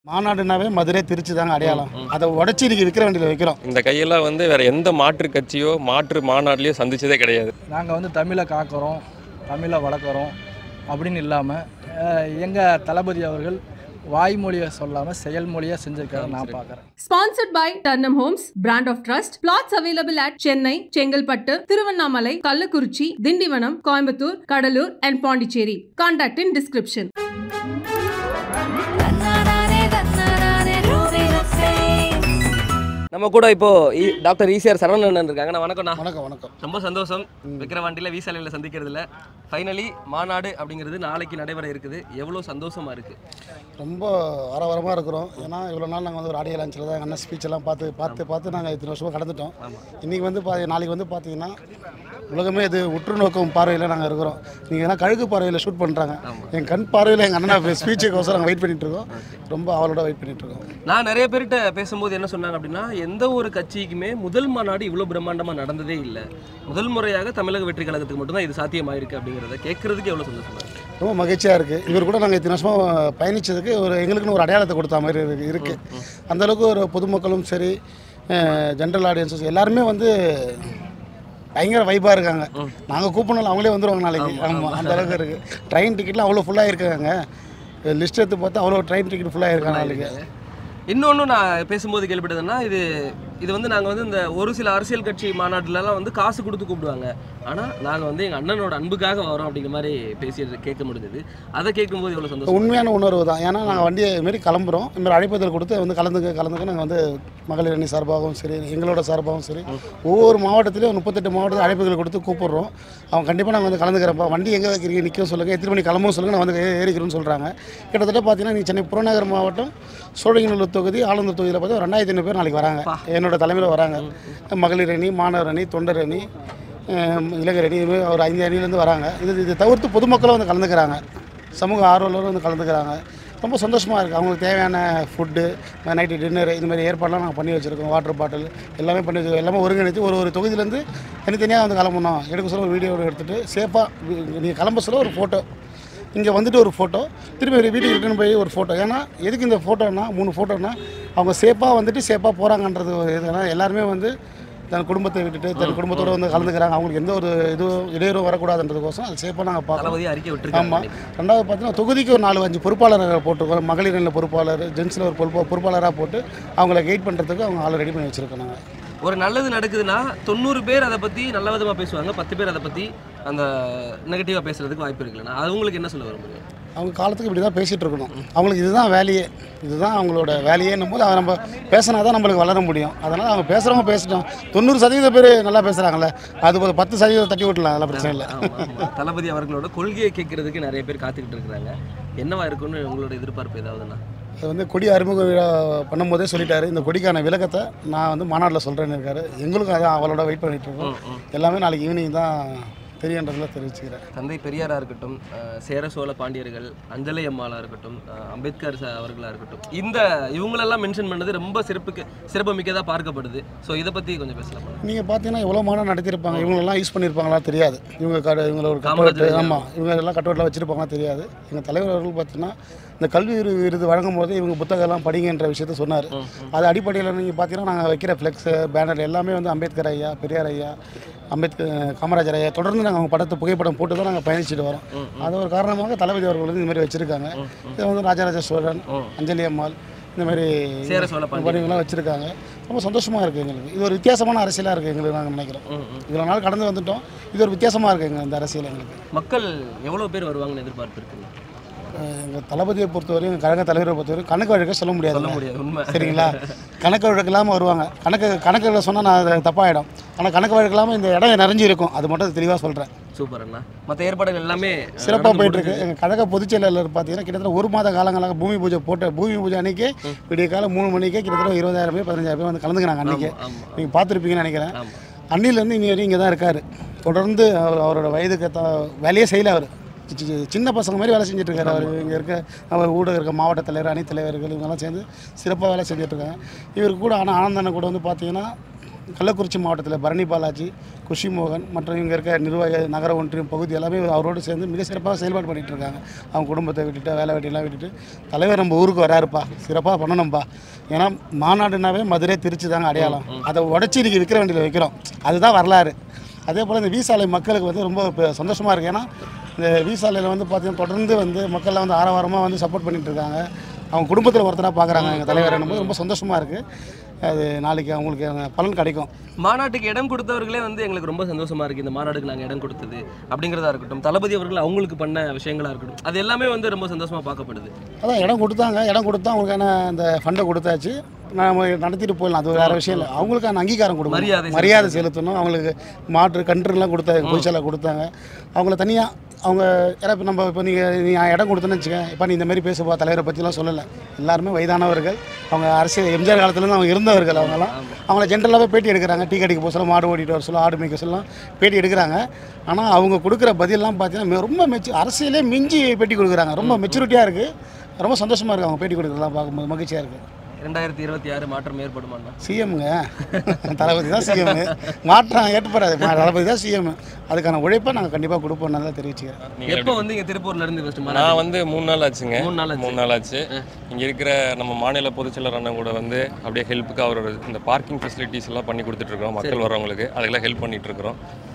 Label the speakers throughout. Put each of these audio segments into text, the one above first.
Speaker 1: மாநாடுனாவே மதுரை திருச்சி தாங்க அடையாளம் அதை உடச்சி இன்னைக்கு விற்கிற வண்டியில் வைக்கிறோம்
Speaker 2: இந்த கையெல்லாம் வந்து வேற எந்த மாற்று கட்சியோ மாற்று மாநாட்டிலையோ சந்திச்சதே கிடையாது
Speaker 3: நாங்கள் வந்து தமிழை காக்கிறோம் தமிழை வளர்க்குறோம் அப்படின்னு இல்லாமல் எங்கள் தளபதி அவர்கள் வாய்மொழியை சொல்லாமல் செயல்மொழியாக செஞ்சிருக்காரு நான் பார்க்குறேன்
Speaker 4: Sponsored by Turnham Homes, brand of trust. Plots available at Chennai, Chengalpattu, Tiruvannamalai, Kallakurichi, Dindivanam, Coimbatore, Kadalur and Pondicherry. Contact in description.
Speaker 5: தன்னானே தன்னானே ரூபிரசே
Speaker 6: நம்ம கூட இப்போ இ- டாக்டர் ஈசிஆர் சரவணன் இருக்காங்க நான் வணக்கம்ண்ணா
Speaker 1: வணக்கம் வணக்கம்
Speaker 6: ரொம்ப சந்தோஷம் விக்கிரவாண்டியில் வீசாலையில் சந்திக்கிறதுல ஃபைனலி மாநாடு அப்படிங்கிறது நாளைக்கு நடைபெற இருக்குது எவ்வளோ சந்தோஷமா இருக்கு
Speaker 1: ரொம்ப ஆரவாரமாக இருக்கிறோம் ஏன்னா இவ்வளோ நாள் நாங்கள் வந்து ஒரு ஆடியோ லான்ச்சில் தான் எங்கள் அண்ணன் ஸ்பீச் எல்லாம் பார்த்து பார்த்து பார்த்து நாங்கள் இத்தனை வருஷமாக கடந்துட்டோம் இன்றைக்கி வந்து பா நாளைக்கு வந்து பார்த்தீங்கன்னா உலகமே இது உற்று நோக்கும் பார்வையில் நாங்கள் இருக்கிறோம் நீங்கள் ஏன்னா கழுகு பார்வையில் ஷூட் பண்ணுறாங்க என் கண் பார்வையில் எங்கள் அண்ணனை ஸ்பீச்சுக்கோசரம் நாங்கள் வெயிட் பண்ணிட்டு இருக்கோம் ரொம்ப அவளோட வெயிட் பண்ணிட்டு இருக்கோம்
Speaker 6: நான் நிறைய பேர்கிட்ட பேசும்போது என்ன சொன்னாங்க அப்படின்னா எந்த ஒரு கட்சிக்குமே முதல் மாநாடு இவ்வளோ பிரம்மாண்டமாக நடந்ததே இல்லை முதல் முறையாக தமிழக வெற்றி கழகத்துக்கு மட்டும்தான் இது சாத்தியமாயிருக்கு அப்படிங்கிறத கேட்கறதுக்கு எவ்வளோ சந்தோஷமா இருக்கு
Speaker 1: ரொம்ப மகிழ்ச்சியாக இருக்குது இவர் கூட நாங்கள் இத்தனை வருஷமாக பயணித்ததுக்கு ஒரு எங்களுக்குன்னு ஒரு அடையாளத்தை கொடுத்த மாதிரி இருக்கு இருக்குது அந்தளவுக்கு ஒரு பொதுமக்களும் சரி ஜென்ரல் ஆடியன்ஸும் எல்லாருமே வந்து பயங்கர வைப்பாக இருக்காங்க நாங்கள் கூப்பிடணும் அவங்களே வந்துருவாங்க நாளைக்கு ஆமாம் அந்த அளவுக்கு இருக்குது ட்ரெயின் டிக்கெட்லாம் அவ்வளோ ஃபுல்லாக இருக்காங்க லிஸ்ட் எடுத்து பார்த்தா அவ்வளோ ட்ரெயின் டிக்கெட் ஃபுல்லாக இருக்காங்க நாளைக்கு
Speaker 6: இன்னொன்று நான் பேசும்போது கேள்விப்பட்டதுன்னா இது இது வந்து நாங்கள் வந்து இந்த ஒரு சில அரசியல் கட்சி மாநாட்டுலலாம் வந்து காசு கொடுத்து கூப்பிடுவாங்க ஆனால் நாங்கள் வந்து எங்கள் அண்ணனோட அன்புக்காக வரோம் அப்படிங்கிற மாதிரி பேசி கேட்க முடிஞ்சது அதை கேட்கும்போது எவ்வளோ சந்தோஷம்
Speaker 1: உண்மையான உணர்வு தான் ஏன்னா நாங்கள் வண்டியை இதுமாரி கிளம்புறோம் இதுமாரி அழைப்பதில் கொடுத்து வந்து கலந்துக்க கலந்துக்க நாங்கள் வந்து மகளிர் அணி சார்பாகவும் சரி எங்களோட சார்பாகவும் சரி ஒவ்வொரு மாவட்டத்திலையும் முப்பத்தெட்டு மாவட்டத்தில் அழைப்புகள் கொடுத்து கூப்பிடுறோம் அவங்க கண்டிப்பாக நாங்கள் வந்து கலந்துக்கிறப்பா வண்டி எங்கே வைக்கிறீங்க நிற்க சொல்லுங்கள் எத்தனை மணி கிளம்பவும் சொல்லுங்கள் நான் வந்து ஏ- ஏறிக்கிறோன்னு சொல்கிறாங்க கிட்டத்தட்ட பார்த்தீங்கன்னா நீ சென்னை புறநகர் மாவட்டம் சோழகிநல்லூர் தொகுதி ஆலந்தூர் தொகுதியில் பார்த்தா ரெண்டாயிரத்தி ஐநூறு பேர் நாளைக்கு வராங்க என்னோட தலைமையில் வராங்க மகளிர் அணி மாணவர் அணி தொண்டர் அணி அஹ் இளைஞர் அணி இதுமாதிரி ஒரு ஐந்து அணிலேருந்து வராங்க இது இது தவிர்த்து பொதுமக்களும் வந்து கலந்துக்கிறாங்க சமூக ஆர்வலரும் வந்து கலந்துக்கிறாங்க ரொம்ப சந்தோஷமாக இருக்குது அவங்களுக்கு தேவையான ஃபுட்டு நைட்டு டின்னர் இந்த மாதிரி ஏற்பாடுலாம் நாங்கள் பண்ணி வச்சுருக்கோம் வாட்டர் பாட்டில் எல்லாமே பண்ணி வச்சு எல்லாமே ஒருங்கிணைத்து ஒரு ஒரு தொகுதியிலேருந்து தனித்தனியாக வந்து கிளம்பணும் எடுக்க சொல்ல ஒரு வீடியோ எடுத்துகிட்டு சேஃபாக நீங்கள் கிளம்ப சொல்ல ஒரு ஃபோட்டோ இங்கே வந்துட்டு ஒரு ஃபோட்டோ திரும்பி ஒரு வீட்டுக்கு ரிட்டர்ன் போய் ஒரு ஃபோட்டோ ஏன்னா எதுக்கு இந்த ஃபோட்டோனா மூணு ஃபோட்டோனா அவங்க சேஃபாக வந்துட்டு சேஃபாக போகிறாங்கன்றது ஒரு இதுனா எல்லாருமே வந்து தன் குடும்பத்தை விட்டுட்டு தன் குடும்பத்தோடு வந்து கலந்துக்கிறாங்க அவங்களுக்கு எந்த ஒரு இதுவும் இடையூறும் வரக்கூடாதுன்றதுக்கோசம் அது சேஃபாக நாங்கள் பார்க்கலாம்
Speaker 6: தளபதி அறிக்கை விட்டுருக்காங்க
Speaker 1: ஆமாம் ரெண்டாவது பார்த்தீங்கன்னா தொகுதிக்கு ஒரு நாலு அஞ்சு பொறுப்பாளர்கள் போட்டிருக்கோம் மகளிர் நல பொறுப்பாளர் ஜென்ஸில் ஒரு பொறுப்பா பொறுப்பாளராக போட்டு அவங்கள கைட் பண்ணுறதுக்கு அவங்க ஆள் ரெடி பண்ணி வச்சுருக்கோம் நாங்கள்
Speaker 6: ஒரு நல்லது நடக்குதுன்னா தொண்ணூறு பேர் அதை பற்றி நல்ல விதமாக பேசுவாங்க பத்து பேர் அதை பற்றி அந்த நெகட்டிவாக பேசுறதுக்கு வாய்ப்பு இருக்குல்லண்ணா அது உங்களுக்கு என்ன சொல்ல விரும்புறீங்க
Speaker 1: அவங்க காலத்துக்கு இப்படி தான் பேசிகிட்டு இருக்கணும் அவங்களுக்கு இதுதான் வேலையே இதுதான் அவங்களோட வேலையேன்னும் போது அதை நம்ம பேசினா தான் நம்மளுக்கு வளர முடியும் அதனால் அவங்க பேசுகிறவங்க பேசிட்டோம் தொண்ணூறு சதவீத பேர் நல்லா பேசுகிறாங்களே அது ஒரு பத்து சதவீதம் தட்டி விட்டலாம் அதெல்லாம் பிரச்சனை இல்லை
Speaker 6: ஆமா, ஆமா. தளபதி அவர்களோட கொள்கையை கேட்கறதுக்கு நிறைய பேர் காத்துக்கிட்டு இருக்கிறாங்க என்னவா இருக்கும்னு உங்களோட எதிர்பார்ப்பு ஏதாவதுண்ணா
Speaker 1: அது வந்து கொடி அறிமுக விழா பண்ணும்போதே சொல்லிட்டாரு இந்த கொடிக்கான விளக்கத்தை நான் வந்து மாநாட்டில் சொல்கிறேன்னு இருக்காரு எங்களுக்கும் அதான் அவளோட வெயிட் பண்ணிட்டு இருக்கோம் எல்லாமே நாளைக்கு ஈவினிங் தான் தெரியுன்றதுல தெரிவிச்சுக்கிறேன்
Speaker 6: தந்தை பெரியாரா இருக்கட்டும் அஹ், சேர சோழ பாண்டியர்கள் அஞ்சலை அம்மாளா இருக்கட்டும் அஹ், அம்பேத்கர் ச- அவர்களா இருக்கட்டும் இந்த இவங்களெல்லாம் மென்ஷன் பண்ணது ரொம்ப சிறப்புக்கு சிறப்பு மிக்கதாக பார்க்கப்படுது ஸோ இதை பற்றி கொஞ்சம் பேசலாம்
Speaker 1: நீங்கள் பார்த்தீங்கன்னா எவ்வளோ மாதம் நடத்தியிருப்பாங்க இவங்களெல்லாம் யூஸ் பண்ணியிருப்பாங்களா தெரியாது இவங்க கடை இவங்கள ஒரு
Speaker 6: காமராஜர்
Speaker 1: கட்டோட்டு
Speaker 6: ஐயா.
Speaker 1: ஆமாம் இவங்க எல்லாம் கட்டோட்டில் வச்சுருப்பாங்களா தெரியாது எங்கள் தலைவர் அவர்கள் பார்த்தீங்கன்னா இந்த கல்வி விரு- விருது வழங்கும் போது இவங்க புத்தகம்லாம் படிங்கன்ற விஷயத்த சொன்னார் அது அடிப்படையில் நீங்கள் பார்த்தீங்கன்னா நாங்கள் வைக்கிற ஃப்ளெக்ஸு பேனர் எல்லாமே வந்து அம்பேத்கர் ஐயா பெரியார் ஐயா அம்பேத்கர் காமராஜர் ஐயா தொடர்ந்து நாங்கள் அவங்க படத்தை புகைப்படம் போட்டு தான் நாங்கள் பயணிச்சுட்டு வரோம் அது ஒரு காரணமாக தளபதி அவர்கள் வந்து இந்த மாதிரி வச்சுருக்காங்க இது வந்து ராஜராஜ சோழன் அஞ்சலி அம்மாள் இந்த மாதிரி
Speaker 6: சேர சோழ பாண்டியர்.
Speaker 1: பணிகள்லாம் வச்சுருக்காங்க ரொம்ப சந்தோஷமாக இருக்குது எங்களுக்கு இது ஒரு வித்தியாசமான அரசியலாக இருக்குது எங்களுக்கு நாங்கள் நினைக்கிறோம் இவ்வளோ நாள் கடந்து வந்துட்டோம் இது ஒரு வித்தியாசமாக இருக்குது எங்கள் இந்த அரசியல் எங்களுக்கு
Speaker 6: மக்கள் எவ்வளோ பேர் வருவாங்கன்னு எதிர்பார்ப்பு இருக்குங்க
Speaker 1: எங்கள் தளபதியை பொறுத்தவரையும் எங்கள் கழக தலைவரை பொறுத்தவரையும் கணக்கு வழக்க சொல்ல முடியாது
Speaker 6: சொல்ல முடியாது உண்மை
Speaker 1: சரிங்களா கணக்கு வழக்கு இல்லாமல் வருவாங்க கணக்கு கணக்கில் சொன்னால் நான் அது தப்பாகிடும் ஆனால் கணக்கு வழக்கு இல்லாமல் இந்த இடம் நிறைஞ்சு இருக்கும் அது மட்டும் தெளிவாக சொல்கிறேன்
Speaker 6: சூப்பர் அண்ணா மற்ற ஏற்பாடுகள் எல்லாமே அஹ்,
Speaker 1: சிறப்பாக
Speaker 6: நடந்து
Speaker 1: போயிட்டு இருக்கு
Speaker 6: முடிஞ்சுது.
Speaker 1: எங்கள் கழக பொதுச் செயலாளர் பார்த்தீங்கன்னா கிட்டத்தட்ட ஒரு மாத காலங்களாக பூமி பூஜை போட்ட பூமி பூஜை அன்னைக்கு விடிய காலம் மூணு மணிக்கே கிட்டத்தட்ட இருபதாயிரம் பேர் பதினஞ்சாயிரம் பேர் வந்து கலந்துக்கிறாங்க அன்றைக்கி
Speaker 6: ஆமா.
Speaker 1: நீங்கள் பார்த்துருப்பீங்கன்னு நினைக்கிறேன்
Speaker 6: ஆமா.
Speaker 1: அன்னிலேருந்து இனி வரையும் இங்கே தான் இருக்கார் தொடர்ந்து அவர் அவரோட வயதுக்கு த வேலையே செய்யல அவர் சி- சி- சின்ன பசங்க மாதிரி வேலை செஞ்சுட்டு இருக்காரு அவர் இங்கே இருக்க அவர் ஊடக இருக்க மாவட்ட தலைவர் அணி தலைவர்கள் இவங்கெல்லாம் சேர்ந்து சிறப்பாக வேலை செஞ்சுட்டு இருக்காங்க இவர் கூட ஆனால் ஆனந்தனை கூட வந்து பார்த்தீங்கன்னா கள்ளக்குறிச்சி மாவட்டத்தில் பரணி பாலாஜி குஷி மோகன் மற்றும் இங்கே இருக்க நிர்வாக நகர ஒன்றியம் பகுதி எல்லாமே அவரோடு சேர்ந்து மிக சிறப்பாக செயல்பாடு பண்ணிகிட்டு இருக்காங்க அவங்க குடும்பத்தை விட்டுட்டு வேலை வெட்டிலாம் விட்டுட்டு தலைவர் நம்ம ஊருக்கு வராருப்பா சிறப்பாக பண்ணணும்ப்பா ஏன்னா மாநாடுனாவே மதுரை திருச்சி தாங்க அடையாளம் அதை உடச்சி இன்றைக்கி விற்கிற வண்டியில் வைக்கிறோம் அதுதான் வரலாறு அதே போல் இந்த வீசாலை மக்களுக்கு வந்து ரொம்ப இப்ப சந்தோஷமாக இருக்குது ஏன்னா இந்த வீசாலையில் வந்து பார்த்தீங்கன்னா தொடர்ந்து வந்து மக்கள்லாம் வந்து ஆரவாரமாக வந்து சப்போர்ட் பண்ணிட்டு இருக்காங்க அவங்க குடும்பத்தில் ஒருத்தராக பார்க்குறாங்க எங்கள் தலைவர் என்னும்போது ரொம்ப சந்தோஷமாக இருக்குது அது நாளைக்கு அவங்களுக்கு அந்த பலன் கிடைக்கும்
Speaker 6: மாநாட்டுக்கு இடம் கொடுத்தவர்களே வந்து எங்களுக்கு ரொம்ப சந்தோஷமா இருக்கு இந்த மாநாடுக்கு நாங்கள் இடம் கொடுத்தது அப்படிங்கிறதா இருக்கட்டும் தளபதி அவர்கள் அவங்களுக்கு பண்ண விஷயங்களா இருக்கட்டும் அது எல்லாமே வந்து ரொம்ப சந்தோஷமா பார்க்கப்படுது
Speaker 1: அதான் இடம் கொடுத்தாங்க இடம் கொடுத்தா அவங்களுக்கான அந்த ஃபண்டை கொடுத்தாச்சு நம்ம நடத்திட்டு போயிடலாம் அது வேறு விஷயம் இல்லை அவங்களுக்கான அங்கீகாரம்
Speaker 6: மரியாதை
Speaker 1: கொடுக்கணும் மரியாதை செலுத்தணும் அவங்களுக்கு மாற்று கன்றுலாம் கொடுத்தாங்க பொய்ச்சலை கொடுத்தாங்க அவங்கள தனியாக அவங்க ஏன்னா இப்போ நம்ம இப்போ நீங்கள் நீ இடம் கொடுத்தேன்னு வச்சுக்க இப்போ நீ இந்த மாதிரி பேசுவா தலைவரை பற்றிலாம் சொல்லலை எல்லாருமே வயதானவர்கள் அவங்க அரசியல் எம்ஜிஆர் காலத்துலேருந்து அவங்க இருந்தவர்கள் அவங்கலாம் அவங்கள ஜென்ரலாகவே பேட்டி எடுக்கிறாங்க டீ கடைக்கு போக சொல்ல மாடு ஓட்டிட்டு வர சொல்ல ஆடு மேய்க்க சொல்லலாம் பேட்டி எடுக்கிறாங்க ஆனால் அவங்க கொடுக்குற பதிலெலாம் பார்த்தீங்கன்னா ரொம்ப மெச்சு அரசியலே மிஞ்சி பேட்டி கொடுக்குறாங்க ரொம்ப மெச்சூரிட்டியாக இருக்குது ரொம்ப சந்தோஷமாக இருக்குது அவங்க பேட்டி கொடுக்குறதெல்லாம் பார்க்கும்போது மகிழ்ச்சியாக இருக்குது
Speaker 6: ரெண்டாயிரத்தி இருபத்தி ஆறு மாற்றம் ஏற்படுமாண்ணா
Speaker 1: சிஎம்ங்க தளபதி தான் சிஎம் மாற்றம் ஏற்படாது மா- தளபதி தான் சிஎம் அதுக்கான உழைப்பை நாங்கள் கண்டிப்பாக கொடுப்போம் நல்லா தெரிவிச்சுக்கிறேன்
Speaker 2: நீங்க
Speaker 6: எப்போ வந்து இங்க திருப்பூர்ல இருந்து ஃபர்ஸ்ட்
Speaker 2: நான் வந்து மூணு நாள் ஆச்சுங்க
Speaker 6: மூணு நாள் ஆச்சு.
Speaker 2: மூணு நாள் ஆச்சு இங்கே இருக்கிற நம்ம மாநில பொதுச்செயலர் அண்ணன் கூட வந்து அப்படியே ஹெல்ப்புக்கு அவரோட இந்த பார்க்கிங் ஃபெசிலிட்டிஸ் எல்லாம் பண்ணி கொடுத்துட்ருக்கோம் மக்கள் வர்றவங்களுக்கு அதுக்கெல்லாம் ஹெல்ப் பண்ணிட்டு இருக்கிறோம்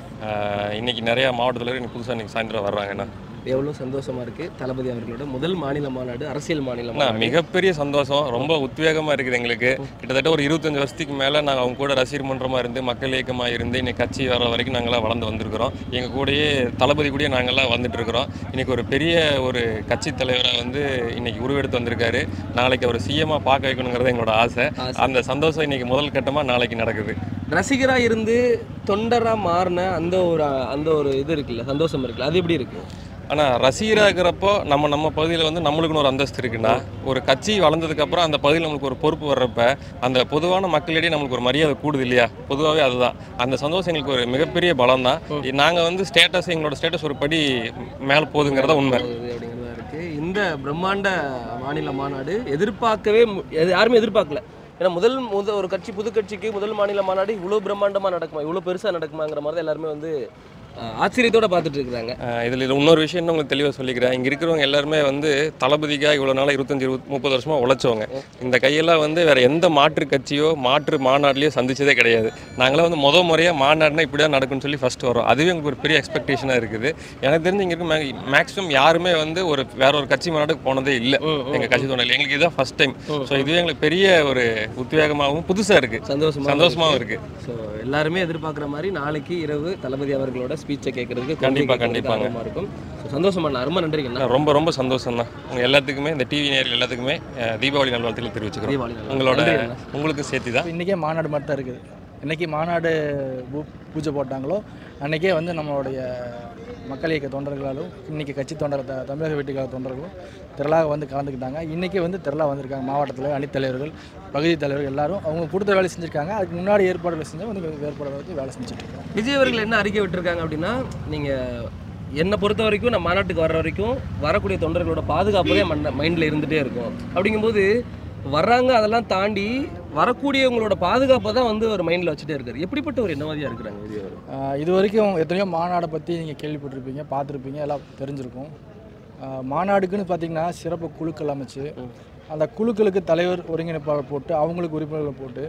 Speaker 2: ஆஹ் இன்னைக்கு நிறைய மாவட்டத்தில் இன்னைக்கு புதுசாக இன்னைக்கு சாயந்தரம் வர்றாங்கண்ணா
Speaker 6: எவ்வளவு சந்தோஷமா இருக்கு தளபதி அவர்களோட முதல் மாநில மாநாடு அரசியல் மாநில
Speaker 2: அண்ணா,
Speaker 6: மாநாடு
Speaker 2: மிகப்பெரிய சந்தோஷம் ரொம்ப உத்வேகமாக இருக்குது எங்களுக்கு கிட்டத்தட்ட ஒரு இருபத்தஞ்சு வருஷத்துக்கு மேலே நாங்கள் அவங்க கூட ரசிகர் மன்றமாக இருந்து மக்கள் இயக்கமாக இருந்து இன்னைக்கு கட்சி வர வரைக்கும் நாங்களாம் வளர்ந்து வந்திருக்கிறோம் எங்கள் கூடயே தளபதி கூடயே நாங்கள்லாம் வந்துட்டு இருக்கிறோம் இன்னைக்கு ஒரு பெரிய ஒரு கட்சி தலைவராக வந்து இன்னைக்கு உருவெடுத்து வந்திருக்காரு நாளைக்கு அவர் சிஎம்மாக பார்க்க வைக்கணுங்கிறது எங்களோட ஆசை
Speaker 6: ஆசை.
Speaker 2: அந்த சந்தோஷம் இன்னைக்கு முதல் கட்டமாக நாளைக்கு நடக்குது
Speaker 6: ரசிகரா இருந்து தொண்டரா மாறின அந்த ஒரு அந்த ஒரு இது இருக்குல்ல சந்தோஷம் இருக்குல்ல அது எப்படி இருக்கு
Speaker 2: ஆனால் ரசிகராக இருக்கிறப்போ நம்ம நம்ம பகுதியில் வந்து நம்மளுக்குன்னு ஒரு அந்தஸ்து இருக்குன்னா ஒரு கட்சி வளர்ந்ததுக்கப்புறம் அந்த பகுதியில் நம்மளுக்கு ஒரு பொறுப்பு வர்றப்ப அந்த பொதுவான மக்களிடையே நம்மளுக்கு ஒரு மரியாதை கூடுது இல்லையா பொதுவாகவே அதுதான் அந்த சந்தோஷம் எங்களுக்கு ஒரு மிகப்பெரிய பலம் தான் நாங்கள் வந்து ஸ்டேட்டஸ் எங்களோட ஸ்டேட்டஸ் ஒரு படி மேலே போகுதுங்கிறத உண்மை
Speaker 6: போகுது அப்படிங்கிறதா இருக்கு இந்த பிரம்மாண்ட மாநில மாநாடு எதிர்பார்க்கவே மு- எது- யாருமே எதிர்பார்க்கல ஏன்னா முதல் முத ஒரு கட்சி புது கட்சிக்கு முதல் மாநில மாநாடு இவ்வளோ பிரம்மாண்டமா நடக்குமா இவ்வளோ பெருசா நடக்குமாங்கிற மாதிரி தான் எல்லாருமே வந்து அஹ், ஆச்சரியத்தோட பார்த்துட்டு இருக்கிறாங்க
Speaker 2: இதில் இன்னொரு விஷயம் இன்னும் உங்களுக்கு தெளிவாக சொல்லிக்கிறேன் இங்கே இருக்கிறவங்க எல்லாருமே வந்து தளபதிக்காக இவ்வளோ நாளாக இருபத்தஞ்சி இருபது முப்பது வருஷமாக உழைச்சவங்க இந்த கையெல்லாம் வந்து வேறு எந்த மாற்று கட்சியோ மாற்று மாநாட்டிலையோ சந்திச்சதே கிடையாது நாங்களாம் வந்து முத முறையாக மாநாடுனா இப்படி தான் நடக்கும்னு சொல்லி ஃபஸ்ட்டு வரோம் அதுவே எங்களுக்கு ஒரு பெரிய எக்ஸ்பெக்டேஷனாக இருக்குது எனக்கு தெரிஞ்சு இங்கே இருக்க மேக்ஸிமம் யாருமே வந்து ஒரு வேற ஒரு கட்சி மாநாட்டுக்கு போனதே இல்லை எங்கள் கட்சி தோணல எங்களுக்கு இதுதான் ஃபஸ்ட் டைம் ஸோ இதுவே எங்களுக்கு பெரிய ஒரு உத்வேகமாகவும் புதுசாக இருக்குது
Speaker 6: சந்தோஷமா
Speaker 2: சந்தோஷமாகவும் இருக்குது
Speaker 6: ஸோ எல்லாருமே எதிர்பார்க்குற மாதிரி நாளைக்கு இரவு தளபதி அவர்களோட ஸ்பீச்சை கேட்கறதுக்கு
Speaker 2: கண்டிப்பா,
Speaker 6: கேட்கறதுக்கு
Speaker 2: கண்டிப்பாங்க.
Speaker 6: ஆர்வமா இருக்கும் ஸோ சந்தோஷமா அண்ணா. ரொம்ப நன்றிங்கண்ணா
Speaker 2: ரொம்ப ரொம்ப சந்தோஷம் தான் உங்கள் எல்லாத்துக்குமே இந்த டிவி நேரில் எல்லாத்துக்குமே அஹ், தீபாவளி நல்வாழ்த்துக்கள் தெரிவிச்சுக்கிறோம்
Speaker 6: தீபாவளி நல்வாழ்த்துக்கள்.
Speaker 2: உங்களோட
Speaker 6: நன்றி அண்ணா.
Speaker 2: உங்களுக்கு சேர்த்து தான்
Speaker 3: இன்றைக்கே மாநாடு மட்டும் தான் இருக்குது இன்றைக்கி மாநாடு பூ- பூஜை போட்டாங்களோ அன்றைக்கே வந்து நம்மளுடைய மக்கள் இயக்க தொண்டர்களாலும் இன்றைக்கி கட்சி தொண்டர் த தமிழக வெட்டிக்கால தொண்டர்களும் திரளாக வந்து கலந்துக்கிட்டாங்க இன்றைக்கி வந்து திரளாக வந்திருக்காங்க மாவட்டத்தில் அணித்தலைவர்கள் பகுதி தலைவர்கள் எல்லாரும் அவங்க கொடுத்த வேலை செஞ்சுருக்காங்க அதுக்கு முன்னாடி ஏற்பாடுகள் செஞ்சு வந்து ஏற்பாடு வந்து வேலை செஞ்சுட்டு இருக்காங்க
Speaker 6: விஜய் அவர்கள் என்ன அறிக்கை விட்டுருக்காங்க அப்படின்னா நீங்கள் என்னை பொறுத்த வரைக்கும் நான் மாநாட்டுக்கு வர்ற வரைக்கும் வரக்கூடிய தொண்டர்களோட பாதுகாப்பு தான் மைண்டில் இருந்துகிட்டே இருக்கும் அப்படிங்கும்போது வர்றாங்க அதெல்லாம் தாண்டி வரக்கூடியவங்களோட பாதுகாப்பை தான் வந்து ஒரு மைண்டில் வச்சுட்டே இருக்காரு எப்படிப்பட்ட ஒரு என்னவாதியாக இருக்கிறாங்க விஜய் அவர்
Speaker 3: ஆஹ் இது வரைக்கும் எத்தனையோ மாநாடை பற்றி நீங்கள் கேள்விப்பட்டிருப்பீங்க பார்த்துருப்பீங்க எல்லாம் தெரிஞ்சிருக்கும் ஆஹ் மாநாடுக்குன்னு பார்த்தீங்கன்னா சிறப்பு குழுக்கள் அமைச்சு அந்த குழுக்களுக்கு தலைவர் ஒருங்கிணைப்பாளர் போட்டு அவங்களுக்கு உறுப்பினர்களை போட்டு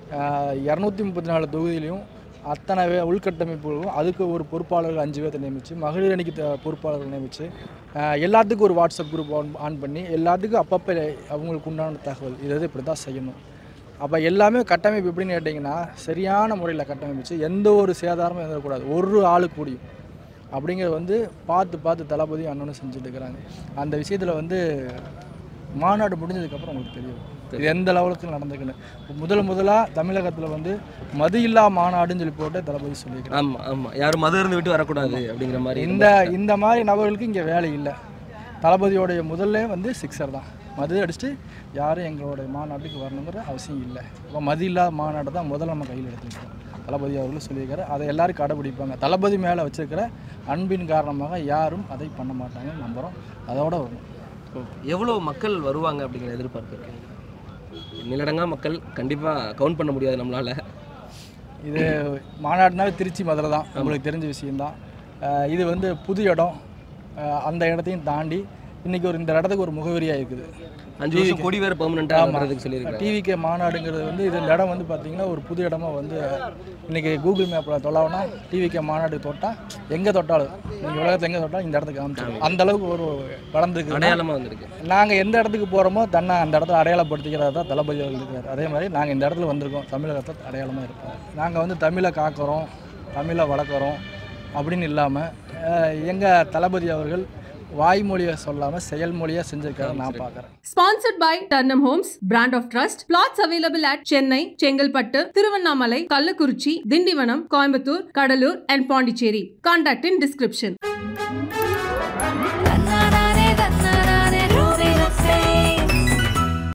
Speaker 3: இரநூத்தி முப்பத்தி நாலு தொகுதியிலையும் அத்தனை வே உள்கட்டமைப்புகளும் அதுக்கு ஒரு பொறுப்பாளர்கள் அஞ்சு பேர்த்த நியமித்து மகளிர் அணிக்கு த- பொறுப்பாளர்கள் நியமித்து எல்லாத்துக்கும் ஒரு வாட்ஸ்அப் குரூப் ஆன் ஆன் பண்ணி எல்லாத்துக்கும் அப்பப்போ அவங்களுக்கு உண்டான தகவல் இதை இப்படி தான் செய்யணும் அப்போ எல்லாமே கட்டமைப்பு எப்படின்னு கேட்டிங்கன்னா சரியான முறையில் கட்டமைச்சு எந்த ஒரு சேதாரமும் எதிரக்கூடாது ஒரு ஆளு கூடியும் அப்படிங்கிறது வந்து பார்த்து பார்த்து தளபதி அண்ணனும் செஞ்சுட்டு இருக்கிறாங்க அந்த விஷயத்தில் வந்து மாநாடு முடிஞ்சதுக்கப்புறம் உங்களுக்கு தெரியும் இது எந்த லெவலுக்கு நடந்துக்குன்னு இப்ப முதல் முதலாக தமிழகத்தில் வந்து மது இல்லா மாநாடுன்னு சொல்லி போட்டு தளபதி சொல்லியிருக்கிறாங்க
Speaker 6: ஆமாம் ஆமாம் யாரும் மது இருந்து விட்டு வரக்கூடாது அப்படிங்கிற மாதிரி
Speaker 3: இந்த இந்த மாதிரி நபர்களுக்கு இங்கே வேலை இல்லை தளபதியோடைய முதல்ல வந்து சிக்ஸர் தான் மது அடிச்சுட்டு யாரும் எங்களுடைய மாநாட்டுக்கு வரணுங்கிற அவசியம் இல்லை இப்போ மது இல்லாத மாநாடு தான் முதல்ல நம்ம கையில் எடுத்துருக்கோம் தளபதி அவர்களும் சொல்லியிருக்காரு அதை எல்லாரும் கடைபிடிப்பாங்க தளபதி மேலே வச்சிருக்கிற அன்பின் காரணமாக யாரும் அதை பண்ண மாட்டாங்கன்னு நம்புகிறோம் அதோட வரணும்
Speaker 6: எவ்வளோ மக்கள் வருவாங்க அப்படிங்கிற எதிர்பார்ப்பு இருக்கு நிலடங்கா மக்கள் கண்டிப்பாக கவுண்ட் பண்ண முடியாது நம்மளால
Speaker 3: இது மாநாடுனாவே திருச்சி மதுரை தான் உங்களுக்கு தெரிஞ்ச விஷயம்தான் அஹ் இது வந்து புது இடம் அஹ் அந்த இடத்தையும் தாண்டி இன்றைக்கி ஒரு இந்த இடத்துக்கு ஒரு முகவரியாக இருக்குது
Speaker 6: அஞ்சு வருஷம் கொடி வேற பெர்மனெண்ட்டாக வர்றதுக்கு சொல்லியிருக்காங்க
Speaker 3: டிவிகே மாநாடுங்கிறது வந்து இது இந்த இடம் வந்து பார்த்தீங்கன்னா ஒரு புது இடமா வந்து இன்றைக்கி கூகுள் மேப்பில் தொல்லாவுனா டிவிகே மாநாடு தொட்டால் எங்கே தொட்டாலும் நீங்கள் உலகத்தில் எங்கே தொட்டாலும் இந்த இடத்துக்கு காமிச்சிடும் அந்த அளவுக்கு ஒரு வளர்ந்துருக்கு
Speaker 6: அடையாளமாக வந்திருக்கு
Speaker 3: நாங்கள் எந்த இடத்துக்கு போகிறோமோ தன்னை அந்த இடத்துல அடையாளப்படுத்திக்கிறதா தான் தளபதி அவர்கள் இருக்கார் அதே மாதிரி நாங்கள் இந்த இடத்துல வந்திருக்கோம் தமிழகத்தை அடையாளமாக இருக்கோம் நாங்கள் வந்து தமிழை காக்கிறோம் தமிழை வளர்க்குறோம் அப்படின்னு இல்லாமல் எங்கள் தளபதி அவர்கள் வாய்மொழியை சொல்லாமல் செயல்மொழியாக செஞ்சிருக்காரு நான் பார்க்குறேன்
Speaker 4: Sponsored by Turnham Homes, brand of trust. Plots available at Chennai, Chengalpattu, Thiruvannamalai, Kallakurichi, Dindivanam, Coimbatore, Kadalur and Pondicherry. Contact in description.